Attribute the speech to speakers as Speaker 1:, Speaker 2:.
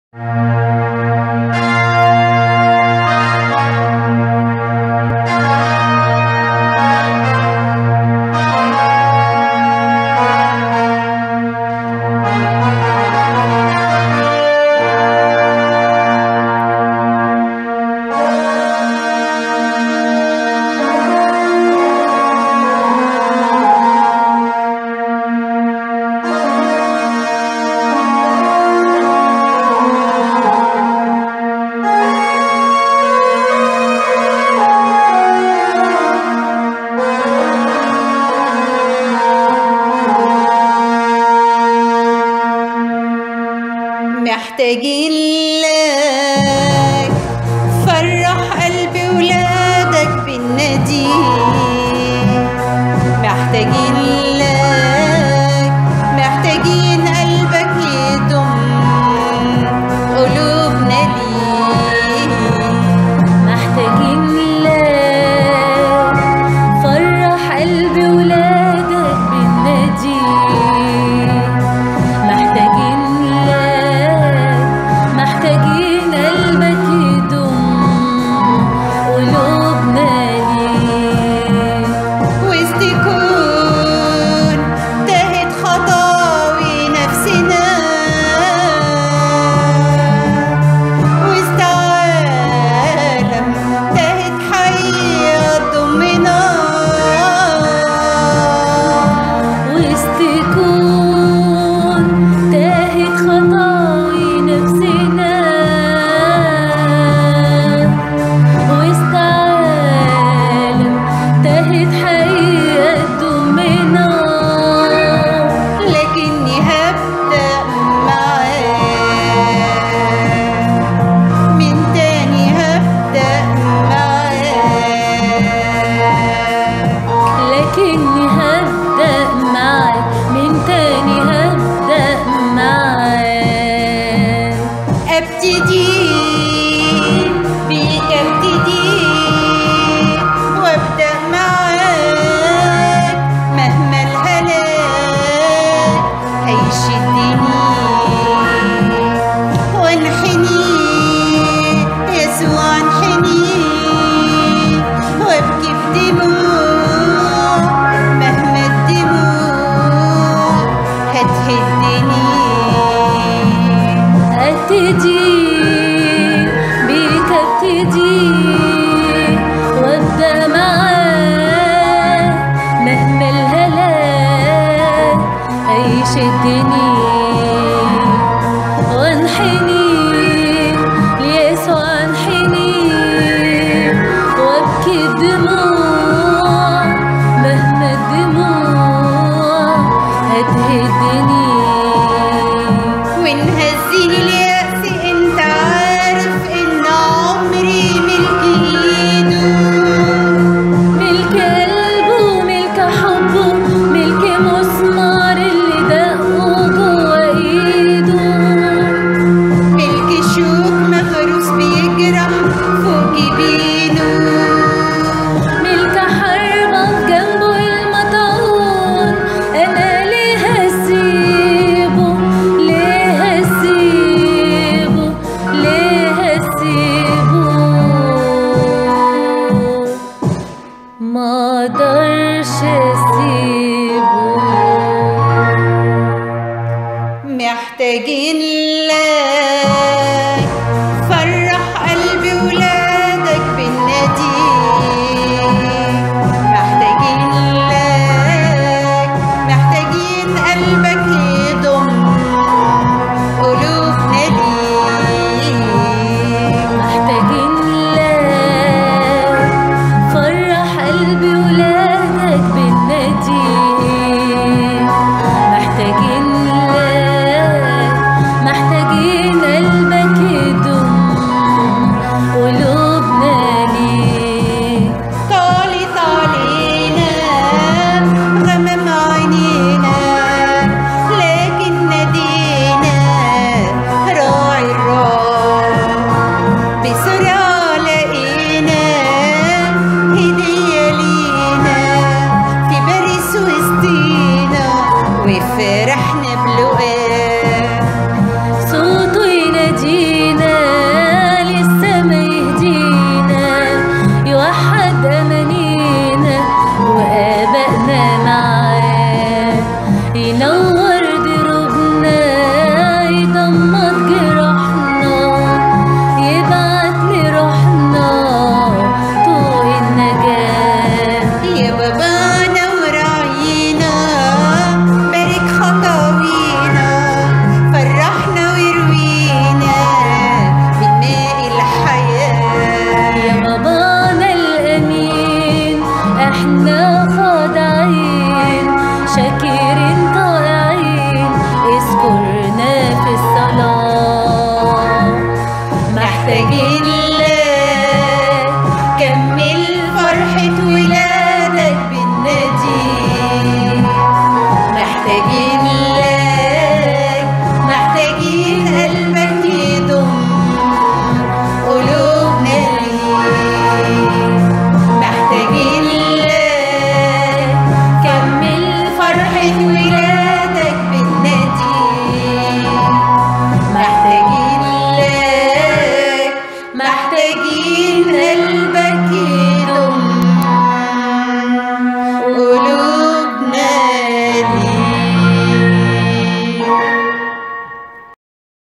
Speaker 1: محتاجين لك فرح قلبي ولادك بالنديم محتاجين لك محتاجين قلبك يضم قلوبنا ليك
Speaker 2: محتاجين لك فرح قلبي ولادك بالنادي محتاجين لك محتاجين قلبك يضم قلوبنا ليك
Speaker 1: واستكون تهت خطاوي نفسنا وسط عالم تهت حية ضمنا
Speaker 2: واستكون تاهت خطاوي نفسنا وسط عالم تاهت حياة دمنا
Speaker 1: لكني هبدأ معاك من تاني هبدأ معاك
Speaker 2: لكني هبدأ معك من تاني هبدأ معك
Speaker 1: ابتدي بيك ابتدي وابدا معاك مهما الهلاك هيشدني وانحني يسوع انحني وابكي بدموع مهما الدموع هتهدني
Speaker 2: ابتدي بيك ابتدي وابدا معاك مهما الهلاك هيشدني وانحني ليسوع انحني وابكي الدموع مهما الدموع هتهدني
Speaker 1: وانهزني اليأس انت عارف ان عمري ملك ايده
Speaker 2: ملك قلبه وملك حبه ملك مسمار اللي دقه جوا ايده
Speaker 1: ملك شوك مغروس بيجرح فوق جبينه
Speaker 2: ملك حربة في جنبه المطعون أنا ليه هسيبه ليه هسيبه صوت